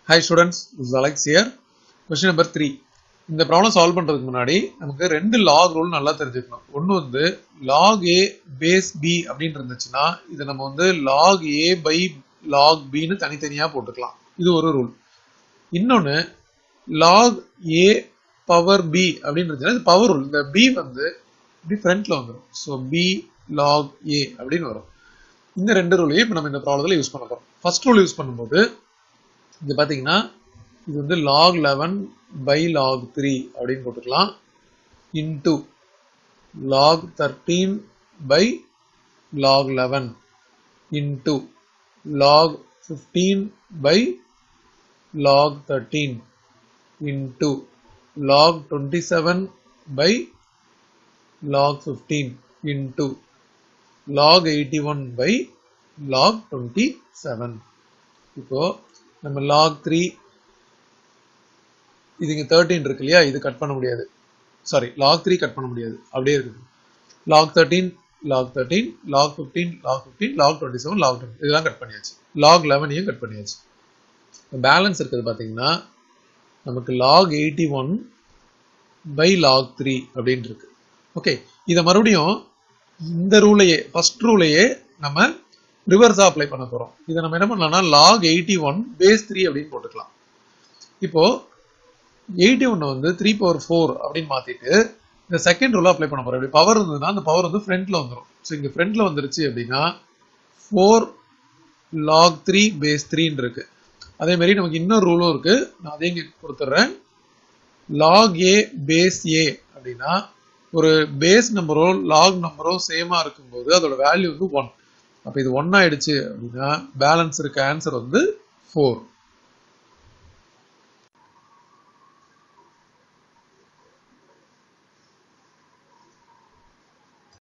Hi students, this is Alex here. Question number three இந்த problem solve பண்றதுக்கு முன்னாடி நமக்கு ரெண்டு லாக் ரூல் நல்லா தெரிஞ்சுக்கணும் ஒன்று வந்து லாக் ஏ பேஸ் பி அப்படின்னு இருந்துச்சுன்னா இதை நம்ம வந்து லாக் ஏ பை லாக் பின்னு தனித்தனியாக போட்டுக்கலாம் இது ஒரு ரூல் இன்னொன்று லாக் ஏ பவர் பி அப்படின்னு இருந்துச்சுன்னா இது பவர் ரூல் இந்த பி வந்து இப்படி ஃப்ரண்ட்ல வந்துடும் ஸோ பி லாக் ஏ அப்படின்னு வரும் இந்த ரெண்டு ரூலையும் இப்போ நம்ம இந்த ப்ராப்ளத்தில் யூஸ் பண்ண போகிறோம் ஃபர்ஸ்ட் ரூல் யூஸ் பண்ணும்போது இது பார்த்தீங்கன்னா இது வந்து log eleven by log three அப்படின்னு போட்டுக்கலாம் into log thirteen by log eleven into log fifteen by log thirteen into log twenty seven by log fifteen into log eighty one by log twenty seven இப்போ நம்ம lock three இது இங்கே thirteen இருக்கு இல்லையா இது cut பண்ண முடியாது sorry lock three cut பண்ண முடியாது அப்படியே இருக்குது log thirteen log thirteen log fifteen log fifteen log twenty seven log twenty இதெல்லாம் கட் பண்ணியாச்சு லாக் லெவனையும் கட் பண்ணியாச்சு பேலன்ஸ் இருக்குது பார்த்தீங்கன்னா நமக்கு log eighty one by log three அப்படின்னு இருக்கு ஓகே இதை மறுபடியும் இந்த ரூலையே ஃபர்ஸ்ட் ரூலையே நம்ம ரிவர்ஸாக அப்ளை பண்ண போகிறோம் இதை நம்ம என்ன பண்ணலாம்னா log eighty one base three அப்படின்னு போட்டுக்கலாம் இப்போ எயிட்டி ஒன்னை வந்து த்ரீ பவர் ஃபோர் அப்படின்னு மாற்றிட்டு இந்த செகண்ட் ரூலாக அப்ளை பண்ண போகிறோம் இப்படி பவர் இருந்ததுன்னா அந்த பவர் வந்து ஃப்ரண்ட்டில் வந்துடும் ஸோ இங்கே ஃப்ரண்ட்டில் வந்துருச்சு அப்படின்னா ஃபோர் லாக் த்ரீ பேஸ் த்ரீன்னு இருக்கு அதே மாதிரி நமக்கு இன்னொரு ரூலும் இருக்கு நான் அதையும் இங்கே கொடுத்துட்றேன் லாக் ஏ பேஸ் ஏ அப்படின்னா ஒரு பேஸ் நம்பரோ லாக் நம்பரோ சேமா இருக்கும்போது அதோட வேல்யூ வந்து ஒன் அப்போ இது ஒன் ஆயிடுச்சு அப்படின்னா பேலன்ஸ் இருக்க ஆன்சர் வந்து ஃபோர்